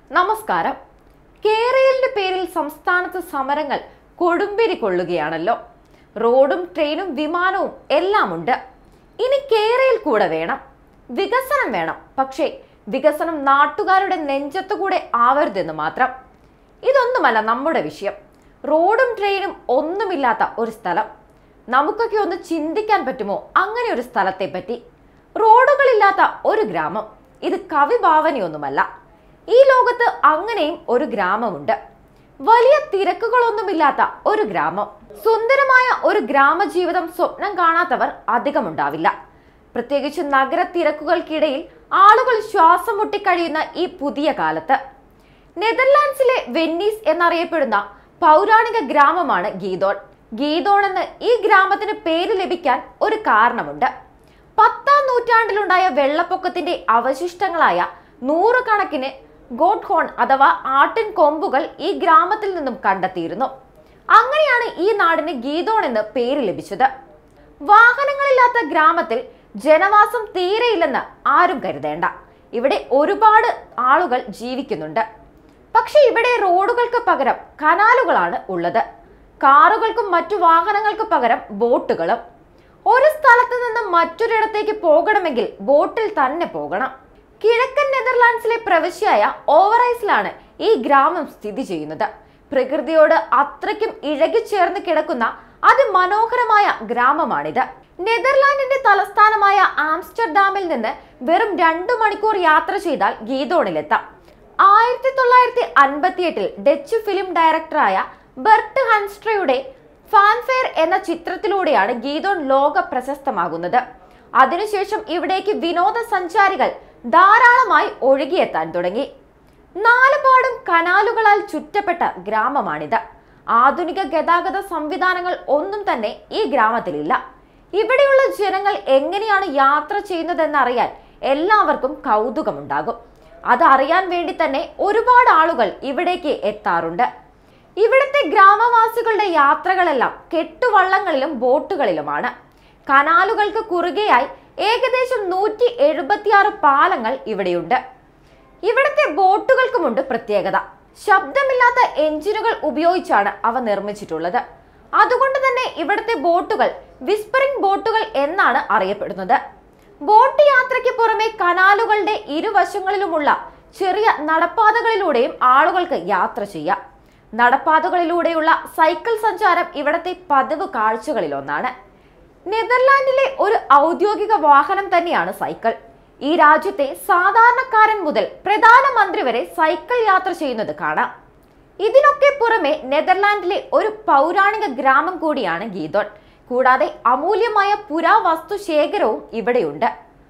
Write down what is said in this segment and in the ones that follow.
നമസ്കാരം കേരളിന്റെ പേരിൽ സംസ്ഥാനത്ത് സമരങ്ങൾ കൊടുമ്പിരി കൊള്ളുകയാണല്ലോ റോഡും ട്രെയിനും വിമാനവും എല്ലാം ഉണ്ട് ഇനി കേരയിൽ കൂടെ വേണം വികസനം വേണം പക്ഷേ വികസനം നാട്ടുകാരുടെ നെഞ്ചത്തുകൂടെ ആവരുതെന്ന് മാത്രം ഇതൊന്നുമല്ല നമ്മുടെ വിഷയം റോഡും ട്രെയിനും ഒന്നുമില്ലാത്ത ഒരു സ്ഥലം നമുക്കൊക്കെ ഒന്ന് ചിന്തിക്കാൻ പറ്റുമോ അങ്ങനെ ഒരു സ്ഥലത്തെ പറ്റി റോഡുകളില്ലാത്ത ഒരു ഗ്രാമം ഇത് കവിഭാവനയൊന്നുമല്ല ഈ ലോകത്ത് അങ്ങനെയും ഒരു ഗ്രാമമുണ്ട് വലിയ തിരക്കുകളൊന്നുമില്ലാത്ത ഒരു ഗ്രാമം സുന്ദരമായ ഒരു ഗ്രാമജീവിതം സ്വപ്നം കാണാത്തവർ അധികമുണ്ടാവില്ല പ്രത്യേകിച്ച് നഗര തിരക്കുകൾക്കിടയിൽ ആളുകൾ ശ്വാസം മുട്ടിക്കഴിയുന്ന ഈ പുതിയ കാലത്ത് നെതർലാൻഡ്സിലെ വെന്നീസ് എന്നറിയപ്പെടുന്ന പൗരാണിക ഗ്രാമമാണ് ഗീതോൺ ഗീതോൺ എന്ന് ഈ ഗ്രാമത്തിന് പേര് ലഭിക്കാൻ ഒരു കാരണമുണ്ട് പത്താം നൂറ്റാണ്ടിലുണ്ടായ വെള്ളപ്പൊക്കത്തിന്റെ അവശിഷ്ടങ്ങളായ നൂറുകണക്കിന് ഗോഡ് ഹോൺ അഥവാ ആട്ടിൻ കൊമ്പുകൾ ഈ ഗ്രാമത്തിൽ നിന്നും കണ്ടെത്തിയിരുന്നു അങ്ങനെയാണ് ഈ നാടിന് ഗീതോൺ എന്ന് പേര് ലഭിച്ചത് വാഹനങ്ങളില്ലാത്ത ഗ്രാമത്തിൽ ജനവാസം തീരെയില്ലെന്ന് ആരും കരുതേണ്ട ഇവിടെ ഒരുപാട് ആളുകൾ ജീവിക്കുന്നുണ്ട് പക്ഷെ ഇവിടെ റോഡുകൾക്ക് പകരം കനാലുകളാണ് ഉള്ളത് കാറുകൾക്കും മറ്റു വാഹനങ്ങൾക്ക് പകരം ബോട്ടുകളും ഒരു സ്ഥലത്ത് നിന്ന് മറ്റൊരിടത്തേക്ക് പോകണമെങ്കിൽ ബോട്ടിൽ തന്നെ പോകണം കിഴക്കൻ നെതർലാൻഡ്സിലെ പ്രവിശ്യയായ ഓവറൈസിലാണ് ഈ ഗ്രാമം സ്ഥിതി ചെയ്യുന്നത് പ്രകൃതിയോട് അത്രയ്ക്കും ഇഴകിച്ചേർന്ന് കിടക്കുന്ന അതിമനോഹരമായ ഗ്രാമമാണിത് നെതർലാൻഡിന്റെ തലസ്ഥാനമായ ആംസ്റ്റർഡാമിൽ നിന്ന് വെറും രണ്ടു മണിക്കൂർ യാത്ര ചെയ്താൽ ഗീതോണിലെത്താം ആയിരത്തി തൊള്ളായിരത്തി അൻപത്തിയെട്ടിൽ ഡച്ച് ഫിലിം ഡയറക്ടറായ ബെർട്ട് ഹൻസ്ട്രയുടെ ഫാൻഫെയർ എന്ന ചിത്രത്തിലൂടെയാണ് ഗീതോൺ ലോക പ്രശസ്തമാകുന്നത് അതിനുശേഷം ഇവിടേക്ക് വിനോദസഞ്ചാരികൾ ധാരാളമായി ഒഴുകിയെത്താൻ തുടങ്ങി നാലുപാടും കനാലുകളാൽ ചുറ്റപ്പെട്ട ഗ്രാമമാണിത് ആധുനിക ഗതാഗത സംവിധാനങ്ങൾ ഒന്നും തന്നെ ഈ ഗ്രാമത്തിലില്ല ഇവിടെയുള്ള ജനങ്ങൾ എങ്ങനെയാണ് യാത്ര ചെയ്യുന്നതെന്നറിയാൻ എല്ലാവർക്കും കൗതുകമുണ്ടാകും അതറിയാൻ വേണ്ടി തന്നെ ഒരുപാട് ആളുകൾ ഇവിടേക്ക് എത്താറുണ്ട് ഇവിടുത്തെ ഗ്രാമവാസികളുടെ യാത്രകളെല്ലാം കെട്ടുവള്ളങ്ങളിലും ബോട്ടുകളിലുമാണ് കനാലുകൾക്ക് കുറുകെയായി ഏകദേശം നൂറ്റി എഴുപത്തിയാറ് പാലങ്ങൾ ഇവിടെയുണ്ട് ഇവിടുത്തെ ബോട്ടുകൾക്കുമുണ്ട് പ്രത്യേകത ശബ്ദമില്ലാത്ത എഞ്ചിനുകൾ ഉപയോഗിച്ചാണ് അവ നിർമ്മിച്ചിട്ടുള്ളത് അതുകൊണ്ട് തന്നെ ഇവിടുത്തെ ബോട്ടുകൾ വിസ്പറിംഗ് ബോട്ടുകൾ എന്നാണ് അറിയപ്പെടുന്നത് ബോട്ട് യാത്രയ്ക്ക് പുറമെ കനാലുകളുടെ ഇരുവശങ്ങളിലുമുള്ള ചെറിയ നടപ്പാതകളിലൂടെയും ആളുകൾക്ക് യാത്ര ചെയ്യാം നടപ്പാതകളിലൂടെയുള്ള സൈക്കിൾ സഞ്ചാരം ഇവിടത്തെ പതിവ് കാഴ്ചകളിലൊന്നാണ് നെതർലാൻഡിലെ ഒരു ഔദ്യോഗിക വാഹനം തന്നെയാണ് സൈക്കിൾ ഈ രാജ്യത്തെ സാധാരണക്കാരൻ മുതൽ പ്രധാനമന്ത്രി വരെ സൈക്കിൾ യാത്ര ചെയ്യുന്നത് കാണാം ഇതിനൊക്കെ പുറമെ നെതർലാൻഡിലെ ഒരു പൗരാണിക ഗ്രാമം കൂടിയാണ് ഗീതോൺ കൂടാതെ അമൂല്യമായ പുരാവസ്തു ശേഖരവും ഇവിടെയുണ്ട്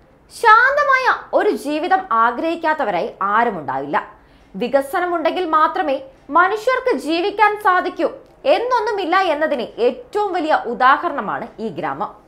ശാന്തമായ ഒരു ജീവിതം ആഗ്രഹിക്കാത്തവരായി ആരുമുണ്ടാവില്ല വികസനമുണ്ടെങ്കിൽ മാത്രമേ മനുഷ്യർക്ക് ജീവിക്കാൻ സാധിക്കൂ എന്നൊന്നുമില്ല എന്നതിന് ഏറ്റവും വലിയ ഉദാഹരണമാണ് ഈ ഗ്രാമം